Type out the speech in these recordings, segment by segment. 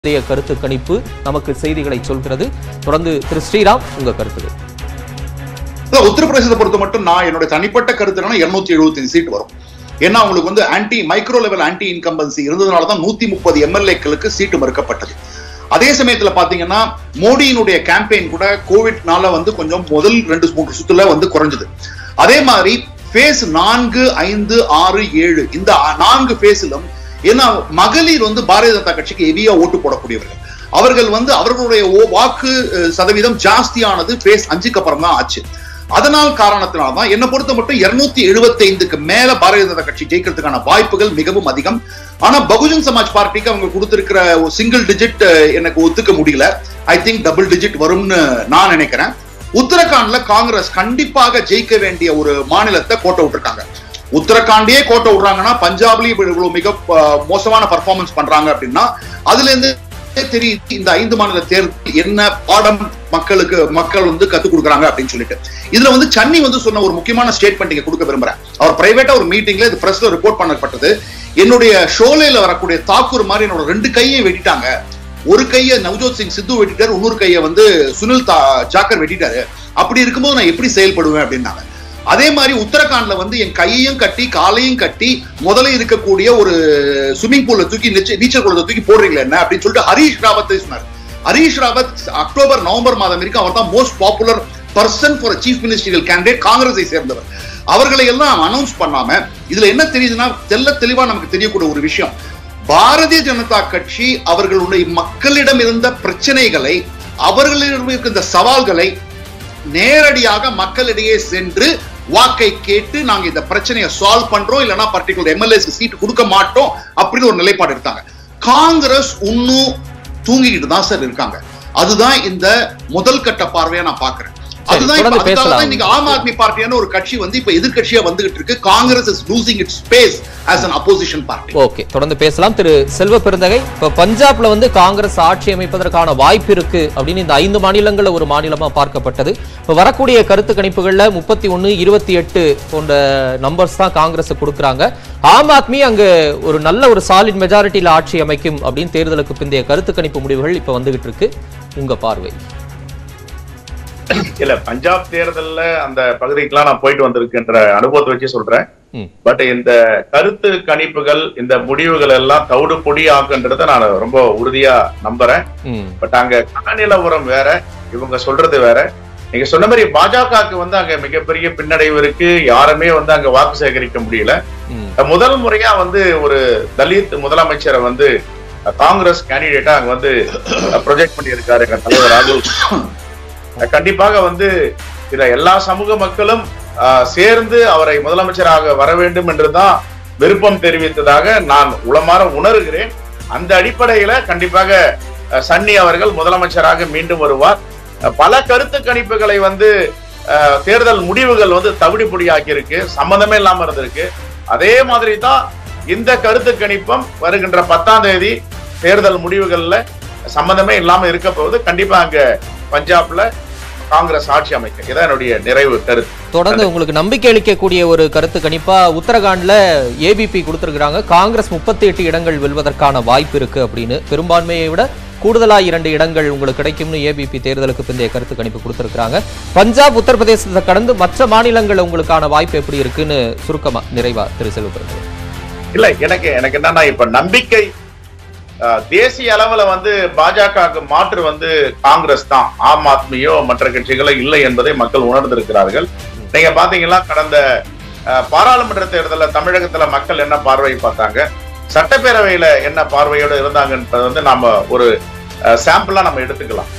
இன்றைய கருத்து கணிப்பு நமக்கு செய்திகளை சொல்கிறது தொடர்ந்து திரு ஸ்ரீராம் உங்க கருத்துகள் அதான் உத்தரப்பிரதேசத்தை பொறுத்த மட்டும் நான் என்னோட தனிப்பட்ட கருத்து என்னன்னா இருநூத்தி எழுபத்தஞ்சு சீட் வரும் ஏன்னா அவங்களுக்கு வந்து anti micro level anti incumbency இருந்ததுனால தான் நூத்தி முப்பது எம்எல்ஏக்களுக்கு சீட்டு மறுக்கப்பட்டது அதே சமயத்துல பாத்தீங்கன்னா மோடியினுடைய கேம்பெயின் கூட கோவிட்னால வந்து கொஞ்சம் முதல் ரெண்டு மூன்று சுத்துல வந்து குறைஞ்சது அதே மாதிரி ஃபேஸ் நான்கு ஐந்து ஆறு ஏழு இந்த நான்கு ஃபேஸிலும் ஏன்னா மகளிர் வந்து பாரதிய ஜனதா கட்சிக்கு ஹெவியா ஓட்டு போடக்கூடியவர்கள் அவர்கள் வந்து அவர்களுடைய ஓ- வாக்கு அஹ், சதவீதம் ஜாஸ்தியானது ஃபேஸ் அஞ்சுக்கு அப்புறம் தான் ஆச்சு அதனால் காரணத்தினால தான் என்னை பொறுத்த மட்டும் இருநூத்தி எழுபத்தி ஐந்துக்கு மேல பாரதிய ஜனதா கட்சி ஜெயிக்கிறதுக்கான வாய்ப்புகள் மிகவும் அதிகம் ஆனா பகுஜன் சமாஜ் பார்ட்டிக்கு அவங்க கொடுத்திருக்கிற ஒரு சிங்கிள் டிஜிட் எனக்கு ஒத்துக்க முடியல ஐ திங்க் டபுள் டிஜிட் வரும்னு நான் நினைக்கிறேன் உத்தரகாண்ட்ல காங்கிரஸ் கண்டிப்பாக ஜெயிக்க வேண்டிய ஒரு மாநிலத்தை கோட்டை விட்டுருக்காங்க உத்தரகாண்டே கோட்டை விடுறாங்கன்னா பஞ்சாப்லயும் இப்ப இவ்வளவு மிக அஹ், மோசமான பர்ஃபார்மன்ஸ் பண்றாங்க அப்படின்னா அதுல இருந்து தெரியுது இந்த ஐந்து மாநில தேர்தல் என்ன பாடம் மக்களுக்கு மக்கள் வந்து கத்துக் கொடுக்குறாங்க அப்படின்னு சொல்லிட்டு இதுல வந்து சன்னி வந்து சொன்ன ஒரு முக்கியமான ஸ்டேட்மெண்ட் இங்க கொடுக்க விரும்புறேன் அவர் பிரைவேட்டா ஒரு மீட்டிங்ல இது பிரஸ்ல ரிப்போர்ட் பண்ணப்பட்டது என்னுடைய ஷோலேல வரக்கூடிய தாக்கூர் மாதிரி என்னோட ரெண்டு கையை வெட்டிட்டாங்க ஒரு கையை நவ்ஜோத் சிங் சித்து வெட்டிட்டாரு இன்னொரு கையை வந்து சுனில் தா ஜாக்கர் வெட்டிட்டாரு அப்படி இருக்கும்போது நான் எப்படி செயல்படுவேன் அப்படின்னாங்க அதே மாதிரி உத்தரகாண்ட்ல வந்து என் கையையும் கட்டி காலையும் கட்டி முதல்ல இருக்கக்கூடிய ஒரு ஸ்விம்மிங் பூல்ல தூக்கி நீச்ச- நீச்சல் குளத்தை தூக்கி போடுறீங்களா என்ன அப்படின்னு சொல்லிட்டு ஹரீஷ் ராவத்தை சொன்னார் ஹரீஷ் ராவத் அக்டோபர் நவம்பர் மாதம் வரைக்கும் அவர் தான் most popular person for chief ministerial candidate காங்கிரஸை சேர்ந்தவர் அவர்களை எல்லாம் அனௌன்ஸ் பண்ணாம இதுல என்ன தெரியுதுன்னா தெல்ல தெளிவா நமக்கு தெரியக்கூடிய ஒரு விஷயம் பாரதிய ஜனதா கட்சி அவர்களுடைய மக்களிடம் இருந்த பிரச்சனைகளை அவர்களிடம் இருக்கின்ற சவால்களை நேரடியாக மக்களிடையே சென்று வாக்கை கேட்டு நாங்க இந்த பிரச்சனையை சால்வ் பண்றோம் இல்லைன்னா பர்டிகுலர் எம்எல்ஏஸ்க்கு சீட் கொடுக்க மாட்டோம் அப்படின்னு ஒரு நிலைப்பாடு எடுத்தாங்க காங்கிரஸ் இன்னும் தூங்கிக்கிட்டு தான் சார் இருக்காங்க அதுதான் இந்த முதல் கட்ட பார்வையா நான் பாக்குறேன் அதுதான் இப்ப தொடர்ந்து அதுக்காக தான் பேசலாம். இன்னைக்கு ஆம் ஆத்மி பார்ட்டியான ஒரு கட்சி வந்து இப்ப எதிர்க்கட்சியா வந்துகிட்டு இருக்கு Congress is losing it space as an opposition party okay தொடர்ந்து பேசலாம் திரு செல்வ பெருந்தகை இப்ப பஞ்சாப்ல வந்து காங்கிரஸ் ஆட்சி அமைப்பதற்கான வாய்ப்பு இருக்கு அப்படின்னு இந்த ஐந்து மாநிலங்கள்ல ஒரு மாநிலமா பார்க்கப்பட்டது இப்ப வரக்கூடிய கருத்து கணிப்புகள்ல முப்பத்தி ஒன்னு இருபத்தி எட்டு போன்ற நம்பர்ஸ் தான் காங்கிரஸ் கொடுக்கறாங்க ஆம் ஆத்மி அங்க ஒரு நல்ல ஒரு சாலிட் மெஜாரிட்டியில ஆட்சி அமைக்கும் அப்படின்னு தேர்தலுக்கு பிந்தைய கருத்து கணிப்பு முடிவுகள் இப்ப வந்துகிட்டு இருக்கு உங்க பார்வை இல்ல பஞ்சாப் தேர்தல்ல அந்த பகுதிக்கெல்லாம் நான் போயிட்டு வந்திருக்கின்ற அனுபவத்தை வச்சு சொல்றேன் ம். பட் இந்த கருத்து கணிப்புகள் இந்த முடிவுகள் எல்லாம் தவிடு பொடி ஆக்குன்றத நான் ரொம்ப உறுதியா நம்புறேன் ம் பட் அங்க களநிலவரம் வேற இவங்க சொல்றது வேற நீங்க சொன்ன மாதிரி பாஜகவுக்கு வந்து அங்க மிகப்பெரிய பின்னடைவு இருக்கு யாருமே வந்து அங்க வாக்கு சேகரிக்க முடியல ம் முதல் முறையா வந்து ஒரு தலித் முதலமைச்சரை வந்து காங்கிரஸ் கேண்டிடேட்டா அங்க வந்து ப்ரொஜெக்ட் பண்ணியிருக்காரு எங்க தலைவர் ராகுல் கண்டிப்பாக வந்து இதுல எல்லா சமூக மக்களும் ஆஹ், சேர்ந்து அவரை முதலமைச்சராக வர வேண்டும் என்றுதான் விருப்பம் தெரிவித்ததாக நான் உளமாற உணர்கிறேன் அந்த அடிப்படையில கண்டிப்பாக அஹ், சன்னி அவர்கள் முதலமைச்சராக மீண்டும் வருவார் அஹ், பல கருத்து கணிப்புகளை வந்து அஹ், தேர்தல் முடிவுகள் வந்து தவிடு பொடியாக்கி இருக்கு சம்பந்தமே இல்லாம இருந்திருக்கு அதே மாதிரி தான் இந்த கருத்து கணிப்பம் வருகின்ற பத்தாம் தேதி தேர்தல் முடிவுகள்ல சம்பந்தமே இல்லாம இருக்க போகுது கண்டிப்பா அங்க பஞ்சாப்ல காங்கிரஸ் ஆட்சி அமைக்க இதான் என்னுடைய நிறைவு கருத்து தொடர்ந்து உங்களுக்கு நம்பிக்கை அளிக்கக்கூடிய ஒரு கருத்து கணிப்பா உத்தரகாண்ட்ல ஏபிபி கொடுத்திருக்கிறாங்க காங்கிரஸ் முப்பத்தி எட்டு இடங்கள் வெல்வதற்கான வாய்ப்பு இருக்கு அப்படின்னு பெரும்பான்மையை விட கூடுதலா இரண்டு இடங்கள் உங்களுக்கு கிடைக்கும்னு ஏபிபி தேர்தலுக்கு பிந்தைய கருத்து கணிப்பு கொடுத்திருக்கிறாங்க பஞ்சாப் உத்தரப்பிரதேசத்தை கடந்து மற்ற மாநிலங்கள் உங்களுக்கான வாய்ப்பு எப்படி இருக்குன்னு சுருக்கமா நிறைவா திரு செல்வபிரதமர் இல்ல எனக்கு எனக்கு என்னன்னா இப்ப நம்பிக்கை அஹ், தேசிய அளவுல வந்து பாஜகவுக்கு மாற்று வந்து காங்கிரஸ் தான் ஆம் ஆத்மியோ மற்ற கட்சிகளோ இல்லை என்பதை மக்கள் உணர்ந்திருக்கிறார்கள் நீங்க பாத்தீங்கன்னா கடந்த அஹ், பாராளுமன்ற தேர்தலில் தமிழகத்துல மக்கள் என்ன பார்வை பார்த்தாங்க சட்டப்பேரவையில என்ன பார்வையோட இருந்தாங்கன்றது வந்து நாம ஒரு சாம்பிளா நம்ம எடுத்துக்கலாம்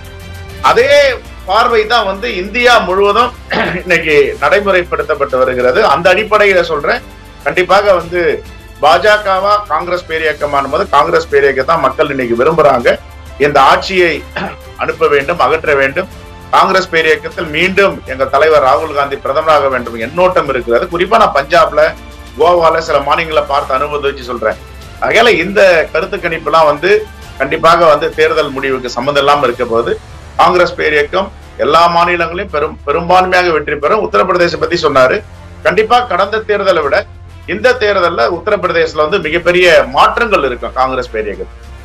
அதே பார்வை தான் வந்து இந்தியா முழுவதும் இன்னைக்கு நடைமுறைப்படுத்தப்பட்டு வருகிறது அந்த அடிப்படையில சொல்றேன் கண்டிப்பாக வந்து பாஜகவா காங்கிரஸ் பேரியக்கமானும் போது காங்கிரஸ் பேரியக்க தான் மக்கள் இன்னைக்கு விரும்புறாங்க இந்த ஆட்சியை அனுப்ப வேண்டும் அகற்ற வேண்டும் காங்கிரஸ் பேரியக்கத்தில் மீண்டும் எங்க தலைவர் ராகுல் காந்தி பிரதமராக வேண்டும் எண்ணோட்டம் இருக்கிறது குறிப்பா நான் பஞ்சாப்ல கோவால சில மாநிலங்களை பார்த்து அனுபவத்தை வச்சு சொல்றேன் அதனால இந்த கருத்து கணிப்புலாம் வந்து கண்டிப்பாக வந்து தேர்தல் முடிவுக்கு சம்மந்தம் இல்லாம இருக்க போது காங்கிரஸ் பேரியக்கம் எல்லா மாநிலங்களையும் பெரும் பெரும்பான்மையாக வெற்றி பெறும் உத்தரப்பிரதேசம் பத்தி சொன்னாரு கண்டிப்பா கடந்த தேர்தலை விட இந்த தேர்தல்ல உத்தரப்பிரதேசல வந்து மிகப்பெரிய மாற்றங்கள் இருக்கும் காங்கிரஸ் பேரியக்கத்தில்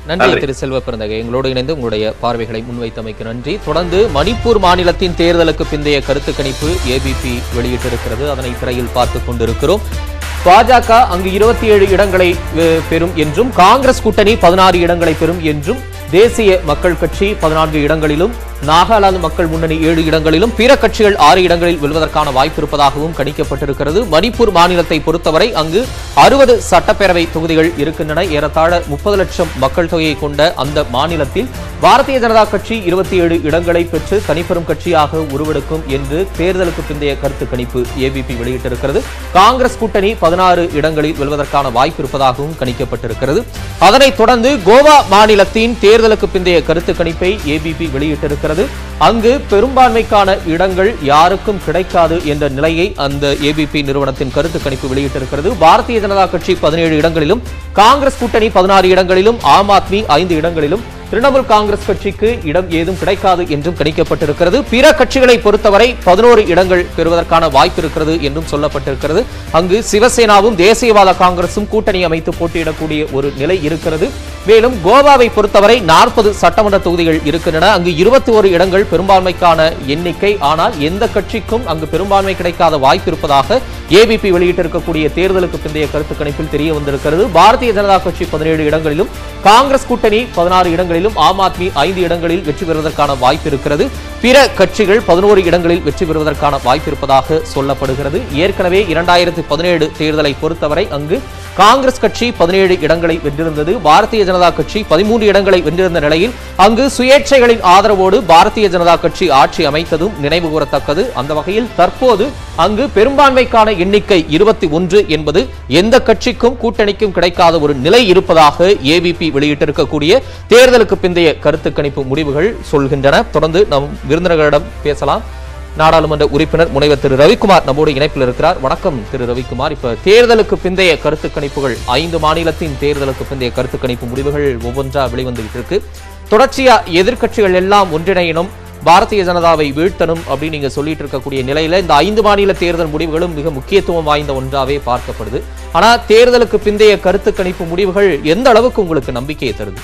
நன்றி நன்றி. திரு செல்வ பிறந்தகை எங்களோடு இணைந்து உங்களுடைய பார்வைகளை முன்வைத்தமைக்கு நன்றி தொடர்ந்து மணிப்பூர் மாநிலத்தின் தேர்தலுக்கு பிந்தைய கருத்து கணிப்பு ஏபிபி வெளியிட்டிருக்கிறது அதனை திரையில் பார்த்துக் கொண்டிருக்கிறோம் பாஜக அங்கு இருபத்தி ஏழு இடங்களை அஹ், பெறும் என்றும் காங்கிரஸ் கூட்டணி பதினாறு இடங்களை பெறும் என்றும் தேசிய மக்கள் கட்சி பதினான்கு இடங்களிலும் நாகாலாந்து மக்கள் முன்னணி ஏழு இடங்களிலும் பிற கட்சிகள் ஆறு இடங்களில் வெல்வதற்கான வாய்ப்பு இருப்பதாகவும் கணிக்கப்பட்டிருக்கிறது மணிப்பூர் மாநிலத்தை பொறுத்தவரை அங்கு அறுபது சட்டப்பேரவை தொகுதிகள் இருக்கின்றன ஏறத்தாழ முப்பது லட்சம் மக்கள் தொகையை கொண்ட அந்த மாநிலத்தில் பாரதிய ஜனதா கட்சி இருபத்தி ஏழு இடங்களை பெற்று தனிப்பெரும் கட்சியாக உருவெடுக்கும் என்று தேர்தலுக்கு பிந்தைய கருத்து கணிப்பு ஏபிபி வெளியிட்டிருக்கிறது காங்கிரஸ் கூட்டணி பதினாறு இடங்களில் வெல்வதற்கான வாய்ப்பு இருப்பதாகவும் கணிக்கப்பட்டிருக்கிறது அதனைத் தொடர்ந்து கோவா மாநிலத்தின் தேர்தலுக்கு பிந்தைய கருத்து கணிப்பை ஏபிபி வெளியிட்டிருக்கிறது அங்கு பெரும்பான்மைக்கான இடங்கள் யாருக்கும் கிடைக்காது என்ற நிலையை அந்த ஏபிபி நிறுவனத்தின் கருத்து கணிப்பு வெளியிட்டிருக்கிறது பாரதிய ஜனதா கட்சி பதினேழு இடங்களிலும் காங்கிரஸ் கூட்டணி பதினாறு இடங்களிலும் ஆம் ஆத்மி ஐந்து இடங்களிலும் திரிணாமுல் காங்கிரஸ் கட்சிக்கு இடம் ஏதும் கிடைக்காது என்றும் கணிக்கப்பட்டிருக்கிறது பிற கட்சிகளை பொறுத்தவரை பதினோரு இடங்கள் பெறுவதற்கான வாய்ப்பு இருக்கிறது என்றும் சொல்லப்பட்டிருக்கிறது அங்கு சிவசேனாவும் தேசியவாத காங்கிரசும் கூட்டணி அமைத்து போட்டியிடக்கூடிய ஒரு நிலை இருக்கிறது மேலும் கோவாவை பொறுத்தவரை நாற்பது சட்டமன்ற தொகுதிகள் இருக்கின்றன அங்கு இருபத்தி ஒரு இடங்கள் பெரும்பான்மைக்கான எண்ணிக்கை ஆனால் எந்த கட்சிக்கும் அங்கு பெரும்பான்மை கிடைக்காத வாய்ப்பு இருப்பதாக ஏபிபி வெளியிட்டிருக்கக்கூடிய தேர்தலுக்கு பிந்தைய கருத்து கணிப்பில் தெரிய வந்திருக்கிறது பாரதிய ஜனதா கட்சி பதினேழு இடங்களிலும் காங்கிரஸ் கூட்டணி பதினாறு இடங்களிலும் ஆம் ஆத்மி ஐந்து இடங்களில் வெற்றி பெறுவதற்கான வாய்ப்பு இருக்கிறது பிற கட்சிகள் பதினோரு இடங்களில் வெற்றி பெறுவதற்கான வாய்ப்பு இருப்பதாக சொல்லப்படுகிறது ஏற்கனவே இரண்டாயிரத்தி பதினேழு தேர்தலை பொறுத்தவரை அங்கு காங்கிரஸ் கட்சி பதினேழு இடங்களை வென்றிருந்தது பாரதிய ஜனதா கட்சி பதிமூன்று இடங்களை வென்றிருந்த நிலையில் அங்கு சுயேட்சைகளின் ஆதரவோடு பாரதிய ஜனதா கட்சி ஆட்சி அமைத்ததும் நினைவு கூறத்தக்கது அந்த வகையில் தற்போது அங்கு பெரும்பான்மைக்கான எண்ணிக்கை இருபத்தி ஒன்று என்பது எந்த கட்சிக்கும் கூட்டணிக்கும் கிடைக்காத ஒரு நிலை இருப்பதாக ஏபிபி வெளியிட்டிருக்கக்கூடிய தேர்தலுக்கு பிந்தைய கருத்து கணிப்பு முடிவுகள் சொல்கின்றன தொடர்ந்து நம் விருந்தினர்களிடம் பேசலாம் நாடாளுமன்ற உறுப்பினர் முனைவர் திரு ரவிக்குமார் நம்மோடு இணைப்பில் இருக்கிறார் வணக்கம் திரு ரவிக்குமார் இப்ப தேர்தலுக்கு பிந்தைய கருத்து கணிப்புகள் ஐந்து மாநிலத்தின் தேர்தலுக்கு பிந்தைய கருத்து கணிப்பு முடிவுகள் ஒவ்வொன்றா வெளிவந்துகிட்டு இருக்கு தொடர்ச்சியா எதிர்க்கட்சிகள் எல்லாம் ஒன்றிணையணும் பாரதிய ஜனதாவை வீழ்த்தணும் அப்படின்னு நீங்க சொல்லிட்டு இருக்கக்கூடிய நிலையில இந்த ஐந்து மாநில தேர்தல் முடிவுகளும் மிக முக்கியத்துவம் வாய்ந்த ஒன்றாவே பார்க்கப்படுது ஆனா தேர்தலுக்கு பிந்தைய கருத்து கணிப்பு முடிவுகள் எந்த அளவுக்கு உங்களுக்கு நம்பிக்கையை தருது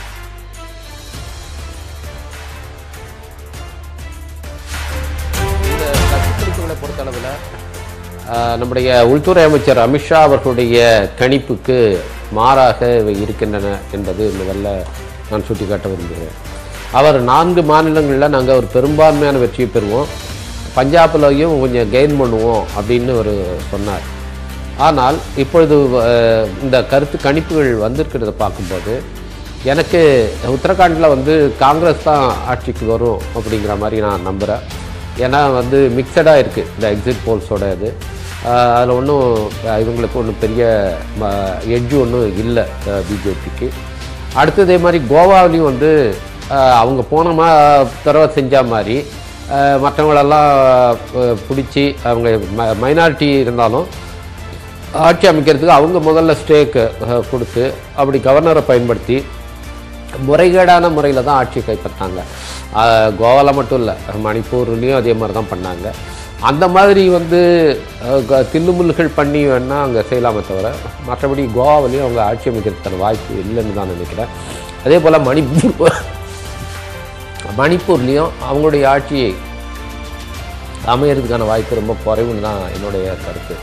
இந்த கருத்துக்களை பொறுத்தளவில் ஆஹ், நம்முடைய உள்துறை அமைச்சர் அமித்ஷா அவர்களுடைய கணிப்புக்கு மாறாக இவை இருக்கின்றன என்பது முதல்ல நான் சுட்டிக்காட்ட விரும்புகிறேன் அவர் நான்கு மாநிலங்களில் நாங்கள் ஒரு பெரும்பான்மையான வெற்றியை பெறுவோம் பஞ்சாப்லையும் கொஞ்சம் கெயின் பண்ணுவோம் அப்படின்னு அவர் சொன்னார் ஆனால் இப்பொழுது ஆஹ், இந்த கருத்து கணிப்புகள் வந்திருக்கிறத பார்க்கும்போது எனக்கு உத்தரகாண்டில் வந்து காங்கிரஸ் தான் ஆட்சிக்கு வரும் அப்படிங்கிற மாதிரி நான் நம்புகிறேன் ஏன்னா வந்து மிக்சடாக இருக்குது இந்த எக்ஸிட் போல்ஸோட இது அதில் ஒன்றும் இவங்களுக்கு ஒன்றும் பெரிய எட்ஜு ஒன்றும் இல்லை பிஜேபிக்கு அடுத்து இதே மாதிரி கோவாவிலையும் வந்து ஆஹ், அவங்க போன மா தடவை செஞ்ச மாதிரி ஆஹ், மற்றவங்களெல்லாம் ஆஹ், பிடிச்சி அவங்க மைனாரிட்டி இருந்தாலும் ஆட்சி அமைக்கிறதுக்கு அவங்க முதல்ல ஸ்டேக்கு கொடுத்து அப்படி கவர்னரை பயன்படுத்தி முறைகேடான முறையில் தான் ஆட்சி கைப்பற்றாங்க கோவாவில் மட்டும் இல்லை மணிப்பூர்லேயும் அதே மாதிரி தான் பண்ணாங்க அந்த மாதிரி வந்து அஹ், க- தில்லுமுல்லுகள் பண்ணி வேணால் அங்கே செய்யலாமே தவிர மற்றபடி கோவாவிலையும் அவங்க ஆட்சி அமைக்கிறதுக்கான வாய்ப்பு இல்லைன்னு தான் நினைக்கிறேன் அதே போல் மணிப்பூர் மணிப்பூர்லேயும் அவங்களுடைய ஆட்சியை அமையறதுக்கான வாய்ப்பு ரொம்ப குறைவுன்னு தான் என்னுடைய கருத்து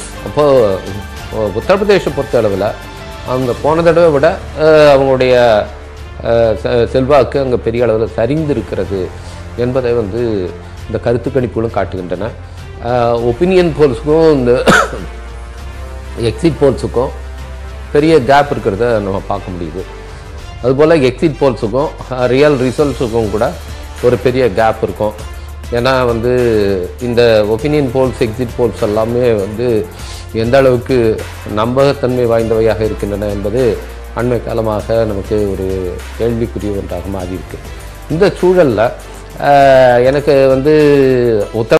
அப்போது உத்தரப்பிரதேச பொறுத்த அளவில் அவங்க போன தடவை விட அஹ், அவங்களுடைய அஹ், செ- செல்வாக்கு அங்கே பெரிய அளவில் சரிந்திருக்கிறது என்பதை வந்து இந்த கருத்து கணிப்புகளும் காட்டுகின்றன ஒப்பீனியன் போல்ஸுக்கும் இந்த எக்ஸிட் போல்ஸுக்கும் பெரிய கேப் இருக்கிறத நம்ம பார்க்க முடியுது அதுபோல் எக்ஸிட் போல்ஸுக்கும் ரியல் ரிசல்ட்ஸுக்கும் கூட ஒரு பெரிய கேப் இருக்கும் ஏன்னா வந்து இந்த ஒப்பீனியன் போல்ஸ் எக்ஸிட் போல்ஸ் எல்லாமே வந்து எந்த அளவுக்கு நம்பகத்தன்மை வாய்ந்தவையாக இருக்கின்றன என்பது அண்மை காலமாக நமக்கு ஒரு கேள்விக்குரிய ஒன்றாக மாறி இருக்கு இந்த சூழலில் எனக்கு வந்து உத்தர